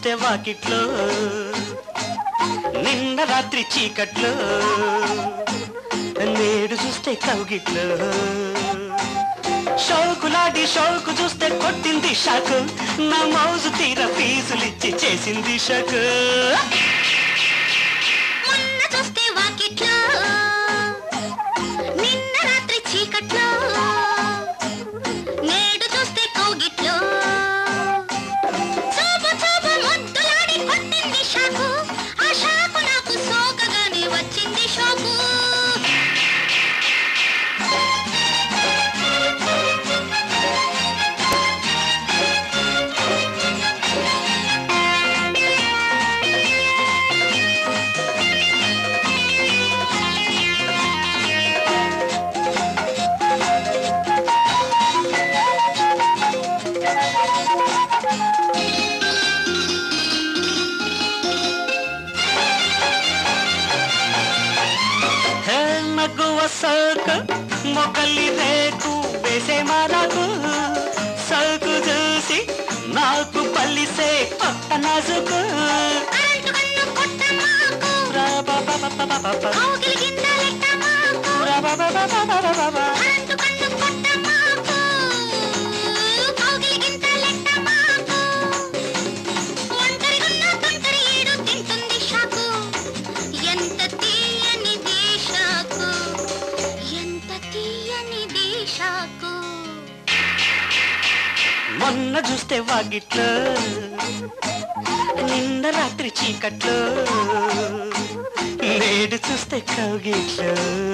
చూస్తే వాకిట్లో నిన్న రాత్రి చీకట్లో నేడు చూస్తే కౌగిట్లో షౌకులాడి షౌకు చూస్తే కొట్టింది షాకు నా మౌజు తీర ఫీజులిచ్చి చేసింది షకు మొన్న చూస్తే వాకిట్లో నిన్న రాత్రి చీకట్లో నేడు చూస్తే కౌగిట్లో చూపు చూపు ముద్దులాడి కొట్టింది షాకు ఆ షాకు నాకు సోకగానే వచ్చింది షోకు హే మగువ సోకు మొగలి రేకు వేసే మారకు సోకు చూసి నాకు పల్లిసే కొత్త నాజుకు కరెంటు కన్ను కొట్ట మాకు కౌగిలి కింద లెక్క మాకు కరెంటు కన్ను కొట్ట మాకు కౌగిలి కింద లెక్క మాకు ఒంటరిగున్న తొంటరి ఏడు తింటుంది షాకు ఎంత తీయనిది షాకు ఎంత తీయనిది షాకు మొన్న చూస్తే వాకిట్లో నిన్న రాత్రి చీకట్లో నేడు చూస్తే కౌగిట్లో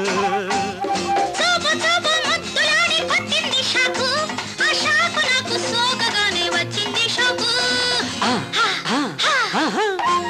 చూపు చూపు ముద్దులాడి కొట్టింది షాకు ఆ షాకు నాకు సోకగానే వచ్చింది షాకు ఆ, ఆ, ఆహా.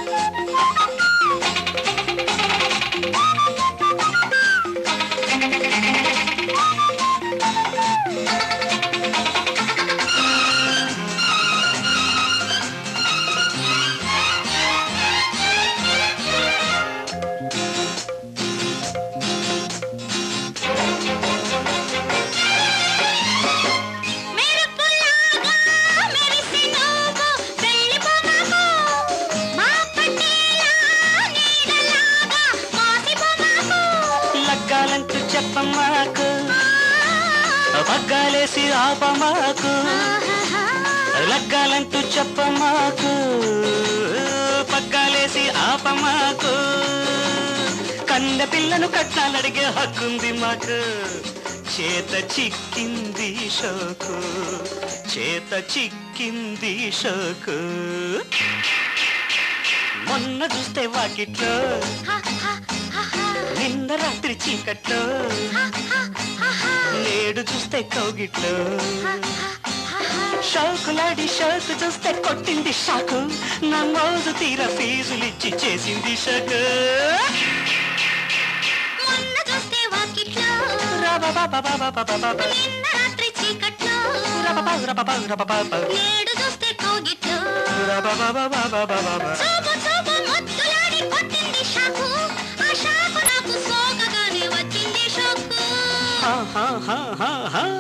మెరుపులాగా మెరిసి నువ్వు వెళ్ళిపోమాకు మా పట్టేలా నీడలాగా మాసిపోమాకు లగ్గాలంటూ చెప్పమాకు పగ్గాలేసి ఆపమాకు లగ్గాలంటూ చెప్పమాకు పగ్గాలేసి ఆపమాకు కన్న పిల్లను కట్టాలడిగే హక్కుంది మాకు చేత చిక్కింది షోకు చేత చిక్కింది షోకు మొన్న చూస్తే వాకిట్లో నిన్న రాత్రి చీకట్లో నేడు చూస్తే కౌగిట్లో షౌకులాడి షౌకు చూస్తే కొట్టింది షాకు నా మోజు తీర ఫీజులిచ్చి చేసింది షకు మొన్న చూస్తే వాకిట్లో రబబబబబబబబ. నిన్న రాత్రి చీకట్లో రబబ, రబబ, రబబబ. నేడు చూస్తే కౌగిట్లో రబబబబబబబ. చూపు చూపు ముద్దులాడి కొట్టింది షాకు ఆ షాకు నాకు సోకగానే వచ్చింది షోకు హా, హా, హా, హా, హా.